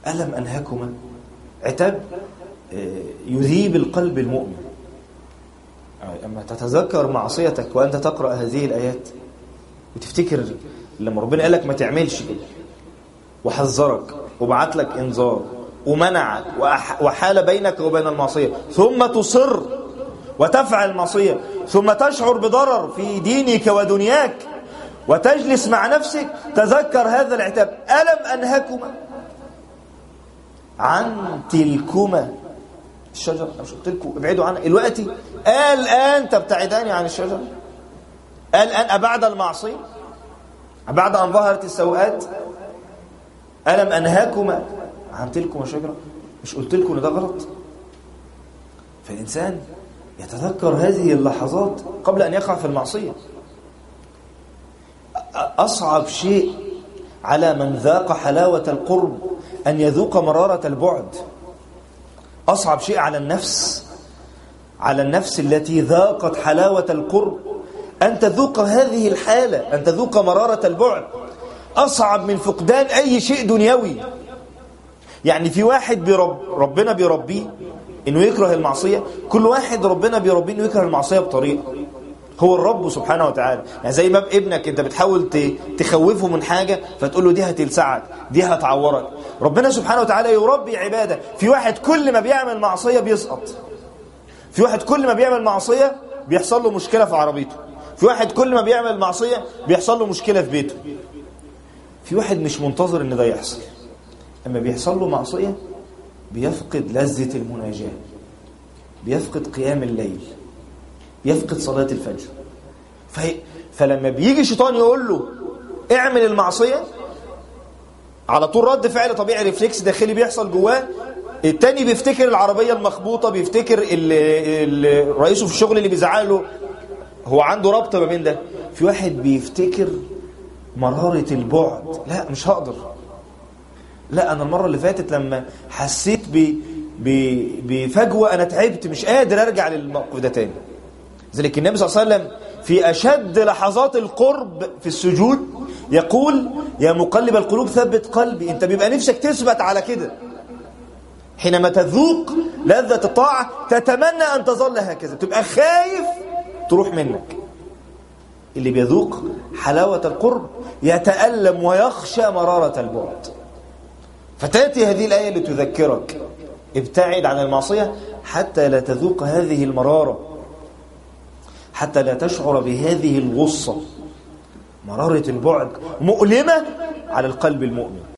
ألم أنهكما عتاب يذيب القلب المؤمن أما تتذكر معصيتك وأنت تقرأ هذه الآيات وتفتكر لما ربنا قال لك ما تعملش كده وحذرك وبعت لك إنذار ومنعك وحال بينك وبين المعصية ثم تصر وتفعل المعصية ثم تشعر بضرر في دينك ودنياك وتجلس مع نفسك تذكر هذا العتاب ألم أنهكما عن تلكما الشجرة مش قلت لكم ابعدوا عنها دلوقتي الآن تبتعدان عن الشجرة الآن أبعد المعصية بعد أن ظهرت السوءات ألم أنهاكما عن تلكما الشجرة مش قلت لكم ان ده غلط فالإنسان يتذكر هذه اللحظات قبل أن يقع في المعصية أصعب شيء على من ذاق حلاوة القرب أن يذوق مرارة البعد أصعب شيء على النفس على النفس التي ذاقت حلاوة القرب أن تذوق هذه الحالة أن تذوق مرارة البعد أصعب من فقدان أي شيء دنيوي يعني في واحد بيرب ربنا بيربيه انه يكره المعصية كل واحد ربنا بيربيه انه يكره المعصية بطريقة هو الرب سبحانه وتعالى يعني زي ما ابنك انت بتحاول تخوفه من حاجة فتقول له دي هتلسعك دي هتعورك ربنا سبحانه وتعالى يربي عبادة في واحد كل ما بيعمل معصية بيسقط في واحد كل ما بيعمل معصية بيحصل له مشكلة في عربيته في واحد كل ما بيعمل معصية بيحصل له مشكلة في بيته في واحد مش منتظر ان ده يحصل اما بيحصل له معصية بيفقد لذة المناجاة بيفقد قيام الليل بيفقد صلاة الفجر فهي فلما بيجي شيطان يقول له اعمل المعصية على طول رد فعل طبيعي ريفلكس داخلي بيحصل جواه التاني بيفتكر العربية المخبوطة بيفتكر رئيسه في الشغل اللي بيزعله هو عنده ربط ما بين ده في واحد بيفتكر مرارة البعد لا مش هقدر لا أنا المرة اللي فاتت لما حسيت ب بفجوة أنا تعبت مش قادر أرجع للموقف ده تاني ذلك النبي صلى الله عليه وسلم في أشد لحظات القرب في السجود يقول يا مقلب القلوب ثبت قلبي أنت بيبقى نفسك تثبت على كده حينما تذوق لذة الطاعة تتمنى أن تظل هكذا تبقى خايف تروح منك اللي بيذوق حلاوة القرب يتألم ويخشى مرارة البعد فتأتي هذه الآية لتذكرك ابتعد عن المعصية حتى لا تذوق هذه المرارة حتى لا تشعر بهذه الغصة مرارة البعد مؤلمة على القلب المؤمن